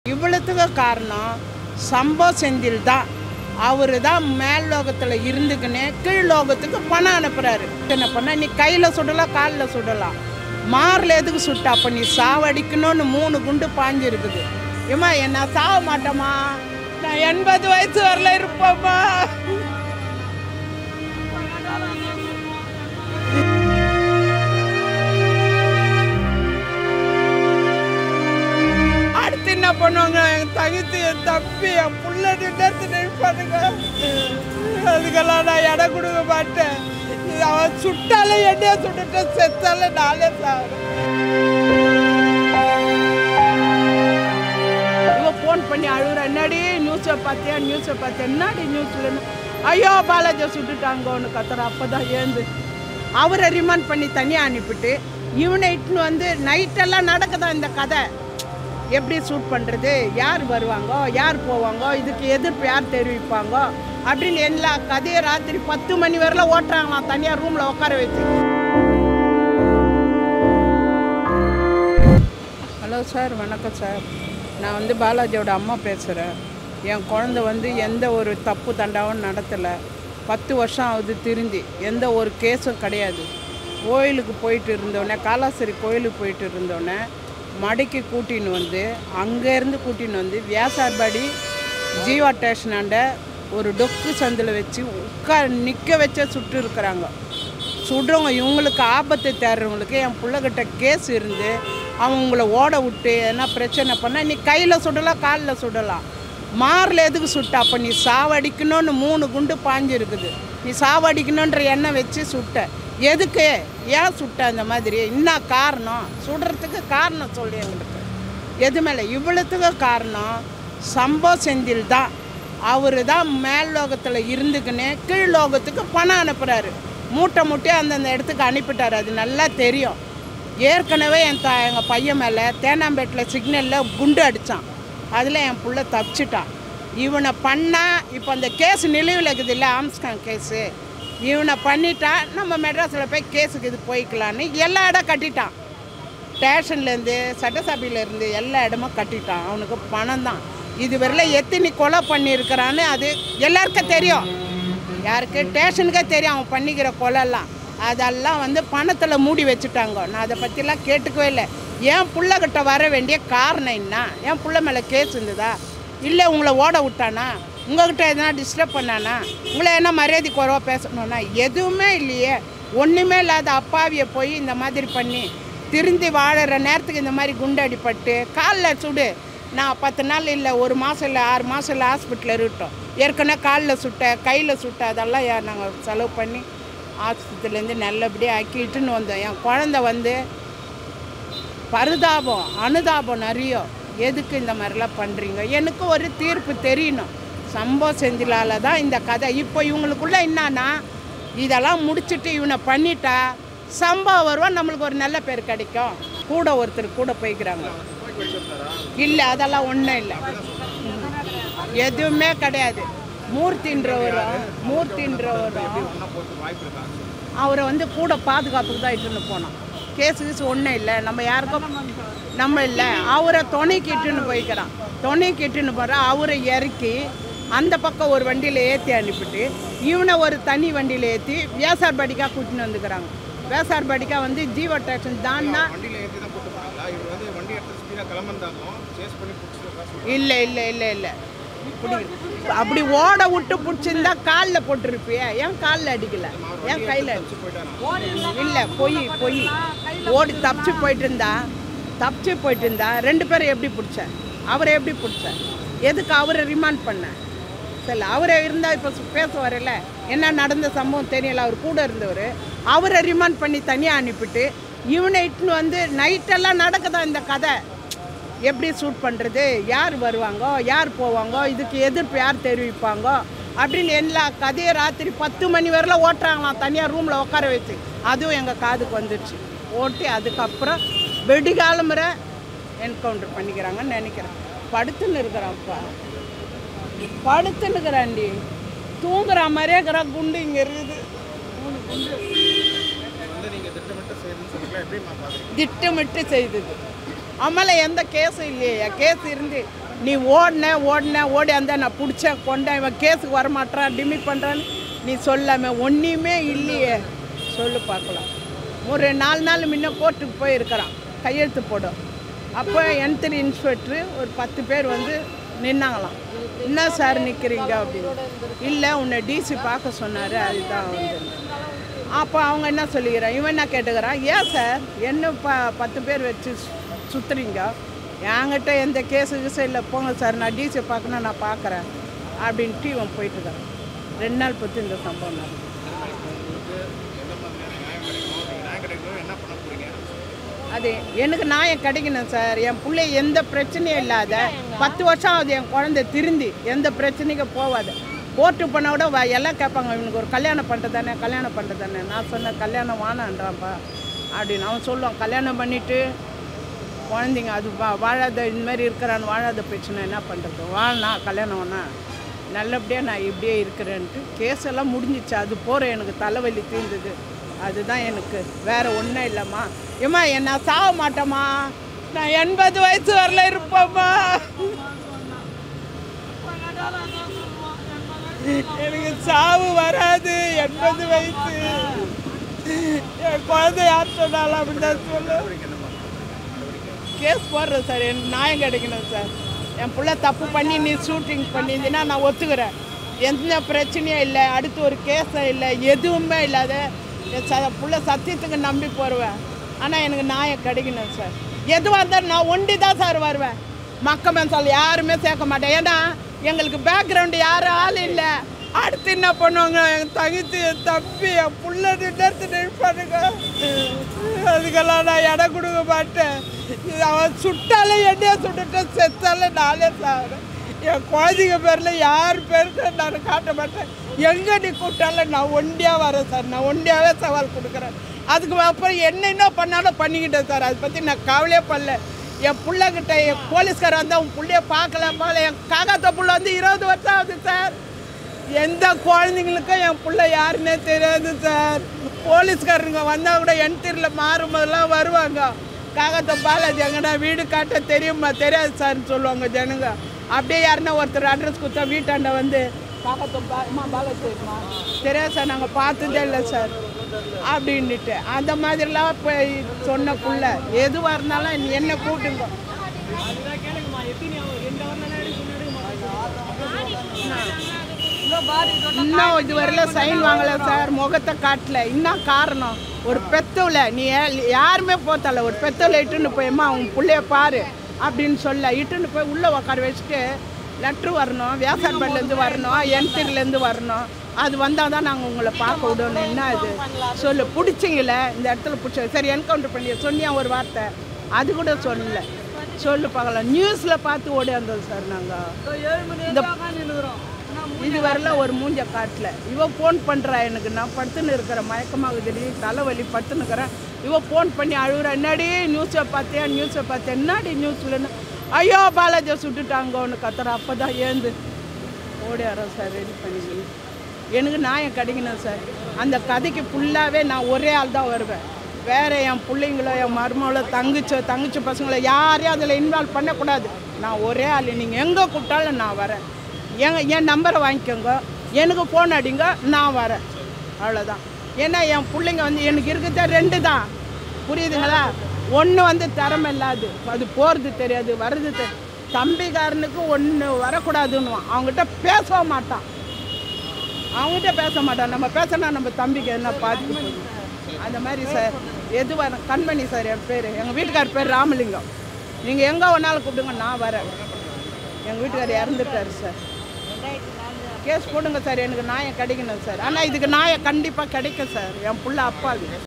இவ்வளோத்துக்கு காரணம் சம்போ செந்தில் தான் அவரு தான் மேல் லோகத்தில் இருந்துக்கின்னு கீழ் லோகத்துக்கு பணம் அனுப்புறாரு என்ன பண்ண நீ கையில் சுடலாம் காலில் சுடலாம் மாரில் எதுக்கு சுட்ட அப்போ நீ சாவடிக்கணும்னு மூணு குண்டு பாஞ்சு இருக்குது ஏம்மா என்ன சாவ மாட்டேம்மா நான் எண்பது வயசு வரல இருப்பேம்மா அடுத்து என்ன பண்ணுவாங்க என் தகுத்து என் தம்பி என் புள்ள நின்று நினைப்பானுங்க அதுக்கெல்லாம் நான் இடம் கொடுக்க மாட்டேன் இது அவன் சுட்டாலே என்னைய சுட்டுட்டு செத்தாலே நானே சாகிறேன் இவன் ஃபோன் பண்ணி அழுகுற என்னடி நியூஸை பார்த்தியா நியூஸை பார்த்தியா என்னடி நியூஸ்லன்னு ஐயோ பாலாஜியை சுட்டுட்டாங்கன்னு கத்துற அப்போ தான் ஏந்து அவரை ரிமாண்ட் பண்ணி தனியாக அனுப்பிட்டு இவனை இட்டுன்னு வந்து நைட்டெல்லாம் நடக்குதா இந்த கதை எப்படி ஷூட் பண்ணுறது யார் வருவாங்க யார் போவாங்க இதுக்கு எதிர்ப்பு யார் தெரிவிப்பாங்க அப்படின்னு எல்லா கதையை ராத்திரி பத்து மணி வரலாம் ஓட்டுறாங்களாம் தனியாக ரூமில் உட்கார வச்சு ஹலோ சார் வணக்கம் சார் நான் வந்து பாலாஜியோட அம்மா பேசுகிறேன் என் குழந்தை வந்து எந்த ஒரு தப்பு தண்டாவும் நடத்தலை பத்து வருஷம் ஆகுது திருந்தி எந்த ஒரு கேஸும் கிடையாது கோயிலுக்கு போயிட்டு இருந்தோடனே காலாசரி கோயிலுக்கு போயிட்டு இருந்தோடனே மடைக்கு கூட்டின்னு வந்து அங்கேருந்து கூட்டின்னு வந்து வியாசார்பாடி ஜீவா ஸ்டேஷனாண்ட ஒரு டொக்கு சந்தில் வச்சு உட்கார் நிற்க வச்சே சுட்டு இருக்கிறாங்க சுடுறவங்க இவங்களுக்கு ஆபத்து தேடுறவங்களுக்கு என் பிள்ளைகிட்ட கேஸ் இருந்து அவன் உங்களை ஓட விட்டு என்ன பிரச்சனை பண்ணால் நீ கையில் சுடலாம் காலில் சுடலாம் மாரில் எதுக்கு சுட்ட அப்போ நீ சாவடிக்கணும்னு மூணு குண்டு பாஞ்சு இருக்குது நீ சாவடிக்கணுன்ற எண்ணெய் வச்சு சுட்ட எதுக்கு ஏன் சுட்ட அந்த மாதிரி என்ன காரணம் சுடுறதுக்கு காரணம் சொல்லு எங்களுக்கு எது மேலே இவ்வளோத்துக்கு காரணம் சம்போ செந்தில் தான் அவர் தான் மேல் லோகத்தில் இருந்துக்கின்னு கீழ் லோகத்துக்கு பணம் அனுப்புகிறாரு மூட்டை மூட்டை அந்தந்த இடத்துக்கு அனுப்பிட்டார் அது நல்லா தெரியும் ஏற்கனவே என் த எங்கள் பையன் மேலே தேனாம்பேட்டில் சிக்னலில் குண்டு அடித்தான் அதில் என் புள்ள தப்பிச்சிட்டான் இவனை பண்ணால் இப்போ அந்த கேஸ் நிலுவில் இருக்குது இல்லை ஆம்ஸ்காங் கேஸு இவனை பண்ணிட்டா நம்ம மெட்ராஸில் போய் கேஸுக்கு இது போய்க்கலான்னு எல்லா இடம் கட்டிட்டான் ஸ்டேஷன்லேருந்து சட்டசபையிலேருந்து எல்லா இடமும் கட்டிட்டான் அவனுக்கு பணம் தான் இதுவரையில் எத்தனை கொலை பண்ணியிருக்கிறான்னு அது எல்லாருக்கும் தெரியும் யாருக்கு ஸ்டேஷனுக்கே தெரியும் அவன் பண்ணிக்கிற கொலைலாம் அதெல்லாம் வந்து பணத்தில் மூடி வச்சுட்டாங்க நான் அதை பற்றிலாம் கேட்டுக்கவே இல்லை என் புள்ளகிட்ட வர வேண்டிய காரணம் என்ன என் புள்ள மேலே கேஸ் இருந்ததா இல்லை உங்களை ஓட விட்டானா உங்ககிட்ட எதனா டிஸ்டர்ப் பண்ணானா உங்களை என்ன மரியாதை குறைவாக பேசணும்னா எதுவுமே இல்லையே ஒன்றுமே இல்லாத அப்பாவியை போய் இந்த மாதிரி பண்ணி திருந்தி வாழற நேரத்துக்கு இந்த மாதிரி குண்டு அடிபட்டு காலில் சுடு நான் பத்து நாள் இல்லை ஒரு மாதம் இல்லை ஆறு மாதம் இல்லை ஹாஸ்பிட்டலில் இருக்கட்டும் ஏற்கனவே காலில் சுட்ட கையில் சுட்ட அதெல்லாம் யா- நாங்கள் செலவு பண்ணி ஆஸ்பத்திரிலேருந்து நல்லபடியாக ஆக்கிட்டுன்னு வந்தோம் என் குழந்த வந்து பரிதாபம் அனுதாபம் நிறைய எதுக்கு இந்த மாதிரிலாம் பண்ணுறீங்க எனக்கு ஒரு தீர்ப்பு தெரியணும் சம்பவ செந்திலால தான் இந்த கதை இப்போ இவங்களுக்குள்ள என்னன்னா இதெல்லாம் முடிச்சுட்டு இவனை பண்ணிட்டா சம்பவம் வருவான் நம்மளுக்கு ஒரு நல்ல பேர் கிடைக்கும் கூட ஒருத்தர் கூட போய்க்கிறாங்க இல்லை அதெல்லாம் ஒன்றும் இல்லை எதுவுமே கிடையாது மூர்த்தின்றவரும் மூர்த்தின்றவரும் அவரை வந்து கூட பாதுகாப்புக்கு தான் இட்டுன்னு போனோம் கேஸு கீஸு ஒன்றும் இல்லை நம்ம யாருக்கும் நம்ம இல்லை அவரை துணைக்கு இட்டுன்னு போய்க்கிறான் துணைக்கு இட்டுன்னு போகிற அவரை இறக்கி அந்த பக்கம் ஒரு வண்டியில் ஏற்றி அனுப்பிட்டு இவனை ஒரு தனி வண்டியில் ஏற்றி வியாசார்பாடிக்கா கூட்டின்னு வந்துக்கிறாங்க வியாசார்பாடிக்கா வந்து ஜீவோ ஸ்டேஷன் தான்னா வண்டியில் ஏற்றி தான் கூட்டு போனாங்களா இவர் வந்து வண்டி எடுத்து ஸ்பீடாக கிளம்பிருந்தாலும் சேஸ் பண்ணி பிடிச்சிருக்கா இல்லை இல்லை இல்லை இல்லை இப்படி அப்படி ஓட விட்டு பிடிச்சிருந்தா காலில் போட்டிருப்பியே ஏன் காலில் அடிக்கல ஏன் கையில் இல்லை பொய் பொய் ஓடி தப்பிச்சு போயிட்டு இருந்தா தப்பிச்சு போயிட்டு இருந்தா ரெண்டு பேரும் எப்படி பிடிச்ச அவரை எப்படி பிடிச்ச எதுக்கு அவரை ரிமாண்ட் பண்ண சரி அவரே இருந்தால் இப்போ பேச வரல என்ன நடந்த சம்பவம் தெரியல அவர் கூட இருந்தவர் அவரை ரிமாண்ட் பண்ணி தனியாக அனுப்பிட்டு இவனை இட்டுன்னு வந்து நைட்டெல்லாம் நடக்குதா இந்த கதை எப்படி ஷூட் பண்ணுறது யார் வருவாங்க யார் போவாங்க இதுக்கு எதிர்ப்பு யார் தெரிவிப்பாங்க அப்படின்னு எல்லா கதையை ராத்திரி பத்து மணி வரலாம் ஓட்டுறாங்களாம் தனியாக ரூமில் உட்கார வச்சு அதுவும் எங்கள் காதுக்கு வந்துடுச்சு ஓட்டி அதுக்கப்புறம் வெடிகாலமுறை என்கவுண்டர் பண்ணிக்கிறாங்கன்னு நினைக்கிறேன் படுத்துன்னு இருக்கிறான்ப்பா படுத்துன்னு இருக்கிறான்டி தூங்குற மாதிரியே இருக்கிறா குண்டு இங்கே இருக்குது வந்து நீங்கள் திட்டமிட்டு செய்யணும்னு சொல்லிக்கலாம் எப்படிமா பார்க்குறீங்க திட்டமிட்டு செய்தது அம்மல எந்த கேஸும் இல்லையா கேஸ் இருந்து நீ ஓடின ஓடின ஓடி அந்த நான் பிடிச்சேன் கொண்டேன் இவன் கேஸுக்கு வரமாட்டான் டிமி பண்ணுறான்னு நீ சொல்லாம ஒன்றையுமே இல்லையே சொல்லு பார்க்கலாம் ஒரு நாலு நாள் முன்ன கோர்ட்டுக்கு போயிருக்கிறான் கையெழுத்து போடும் அப்போ என் த்ரீ இன்ஸ்பெக்டரு ஒரு பத்து பேர் வந்து நின்னாங்களாம் என்ன சார் நிற்கிறீங்க அப்படின்னு இல்லை உன்னை டிசி பார்க்க சொன்னார் அதுதான் வந்து அப்போ அவங்க என்ன சொல்லிக்கிறான் இவன் என்ன கேட்டுக்கிறான் ஏன் சார் என்ன ப பத்து பேர் வச்சு சு- சுத்துறீங்க என்கிட்ட எந்த கேஸு கீஸும் இல்லை போங்க சார் நான் டிசி பார்க்கணும் நான் பார்க்குறேன் அப்படின்ட்டு இவன் போயிட்டுருக்கான் ரெண்டு நாள் பொறுத்து இந்த சம்பவம் நடந்தது எந்த மாதிரியான நியாயம் கிடைக்கும் நீங்க நியாயம் கிடைக்கணும் என்ன பண்ண போறீங்க அது எனக்கு நியாயம் கிடைக்கணும் சார் என் பிள்ளை எந்த பிரச்சனையும் இல்லாத பத்து வருஷம் ஆகுது என் குழந்தை திருந்தி எந்த பிரச்சனைக்கும் போகாது கோர்ட்டு போனால் கூட வ- எல்லாம் கேட்பாங்க இவனுக்கு ஒரு கல்யாணம் பண்ணுறது தானே கல்யாணம் பண்ணுறது தானே நான் சொன்னேன் கல்யாணம் வானான்றான்ப்பா அப்படின்னு அவன் சொல்லுவான் கல்யாணம் பண்ணிவிட்டு குழந்தைங்க அது வா வாழாத இந்த மாதிரி இருக்கிறான்னு வாழாத பிரச்சனை என்ன பண்ணுறது வாழ்னா கல்யாணம் வேணா நல்லபடியாக நான் இப்படியே இருக்கிறேன்ட்டு கேஸ் எல்லாம் முடிஞ்சிச்சு அது போகிற எனக்கு தலைவலி தீர்ந்தது அதுதான் எனக்கு வேற ஒன்றும் இல்லைம்மா ஏம்மா என் நான் சாக மாட்டேம்மா நான் எண்பது வயசு வரல இருப்பேம்மா எனக்கு சாவு வராது எண்பது வயசு என் குழந்தை யார் சொன்னாலும் அப்படிதான் சொல்லு கேஸ் போடுறேன் சார் எனக்கு நியாயம் கிடைக்கணும் சார் என் புள்ள தப்பு பண்ணி நீ ஷூட்டிங் பண்ணியிருந்தீங்கன்னா நான் ஒத்துக்கிறேன் எந்த பிரச்சனையும் இல்லை அடுத்து ஒரு கேஸும் இல்லை எதுவுமே இல்லாத என் ச புள்ள சத்தியத்துக்கு நம்பி போடுவேன் ஆனால் எனக்கு நியாயம் கிடைக்கணும் சார் எதுவாக இருந்தாலும் நான் ஒண்டி தான் சார் வருவேன் மக்கள் மனசால் யாருமே சேர்க்க மாட்டேன் ஏன்னா எங்களுக்கு பேக்ரவுண்டு யாரும் ஆள் இல்லை அடுத்து என்ன பண்ணுவாங்க என் தங்கச்சி என் தம்பி என் புள்ள நின்று நிற்பானுங்க அதுக்கெல்லாம் நான் இடம் கொடுக்க மாட்டேன் இது அவன் சுட்டாலே என்னைய சுட்டுட்டேன் செத்தாலே நானே சாகிறேன் என் குழந்தைங்க பேரில் யார் பேருக்கு நான் காட்ட மாட்டேன் எங்கே நீ கூப்பிட்டாலும் நான் ஒண்டியாக வரேன் சார் நான் ஒண்டியாகவே சவால் கொடுக்குறேன் அதுக்கு அப்புறம் என்ன என்ன பண்ணாலும் பண்ணிக்கிட்டேன் சார் அதை பற்றி நான் கவலையே பண்ணல என் பிள்ளைகிட்ட என் போலீஸ்கார் வந்து அவன் பிள்ளைய பார்க்கல பார்க்கல என் காக்காத்த புள்ள வந்து இருபது வருஷம் ஆகுது சார் எந்த குழந்தைங்களுக்கும் என் பிள்ளை யாருன்னே தெரியாது சார் போலீஸ்காரங்க வந்தால் கூட என் தெரியல மாறும்போதெல்லாம் வருவாங்க காகத்தை பாலாஜி எங்கன்னா வீடு காட்ட தெரியுமா தெரியாது சார்னு சொல்லுவாங்க ஜனங்க அப்படியே யாருன்னா ஒருத்தர் அட்ரஸ் கொடுத்தா வீட்டாண்ட வந்து காகத்தை பா அம்மா பாலாஜி இருக்குமா தெரியாது சார் நாங்கள் பார்த்ததே இல்லை சார் அப்படின்னுட்டு அந்த மாதிரிலாம் போய் சொன்ன புள்ள எதுவாக இருந்தாலும் என்ன கூட்டுங்க இன்னும் இது வரையிலும் சைன் வாங்கல சார் முகத்தை காட்டல இன்னும் காரணம் ஒரு பெத்தவள நீ ஏ- யாருமே போத்தல ஒரு பெத்தவளை இட்டுன்னு போயம்மா உன் பிள்ளைய பாரு அப்படின்னு சொல்ல இட்டுன்னு போய் உள்ளே உட்கார வச்சுட்டு லெட்ரு வரணும் வியாசார்பேட்லேருந்து வரணும் என்டிலேருந்து வரணும் அது வந்தால் தான் நாங்கள் உங்களை பார்க்க விடணும் என்ன இது சொல்லு பிடிச்சிங்கள இந்த இடத்துல பிடிச்ச சரி என்கவுண்டர் பண்ணி சொன்னியா ஒரு வார்த்தை அது கூட சொல்லல சொல்லு பார்க்கலாம் நியூஸில் பார்த்து ஓடி வந்தோம் சார் நாங்கள் இந்த இது வரல ஒரு மூஞ்ச காட்டல இவ ஃபோன் பண்ணுறா எனக்கு நான் படுத்துன்னு இருக்கிறேன் மயக்கமாகுதுடி தலைவலி படுத்துன்னு இருக்கிறேன் இவ ஃபோன் பண்ணி அழுகுறா என்னடி நியூஸை பார்த்தியா நியூஸை பார்த்தியா என்னடி நியூஸ்லன்னு ஐயோ பாலாஜியை சுட்டுட்டாங்க ஒன்று கத்துறா அப்போ தான் ஏந்து ஓடி வரோம் சார் ரெடி பண்ணி எனக்கு நியாயம் கிடைக்கணும் சார் அந்த கதைக்கு ஃபுல்லாகவே நான் ஒரே ஆள் தான் வருவேன் வேற என் பிள்ளைங்களோ என் மருமகளோ தங்கச்சோ தங்கச்சி பசங்களோ யாரையும் அதில் இன்வால்வ் பண்ணக்கூடாது நான் ஒரே ஆள் நீங்கள் எங்கே கூப்பிட்டாலும் நான் வரேன் எங்க என் நம்பரை வாங்கிக்கோங்க எனக்கு ஃபோன் அடிங்க நான் வரேன் அவ்வளோதான் ஏன்னா என் பிள்ளைங்க வந்து எனக்கு இருக்கிறத ரெண்டு தான் புரியுதுங்களா ஒன்று வந்து திறமை இல்லாது அது போகிறது தெரியாது வர்றது தெரியாது தம்பிக்காரனுக்கு ஒன்று வரக்கூடாதுன்னுவான் அவங்ககிட்ட பேசவே மாட்டான் அவங்ககிட்ட பேச மாட்டான் நம்ம பேசினா நம்ம தம்பிக்கு என்ன பாதிப்பு போகுது. அந்த மாதிரி சார் எது வர கண்மணி சார் என் பேர் எங்கள் வீட்டுக்கார் பேர் ராமலிங்கம் நீங்கள் எங்கே வேணாலும் கூப்பிடுங்க நான் வரேன் எங்கள் வீட்டுக்கார் இறந்துட்டார் சார் கேஸ் போடுங்க சார் எனக்கு நியாயம் கிடைக்கணும் சார் ஆனால் இதுக்கு நியாயம் கண்டிப்பாக கிடைக்கும் சார் என் புள்ள அப்பாவி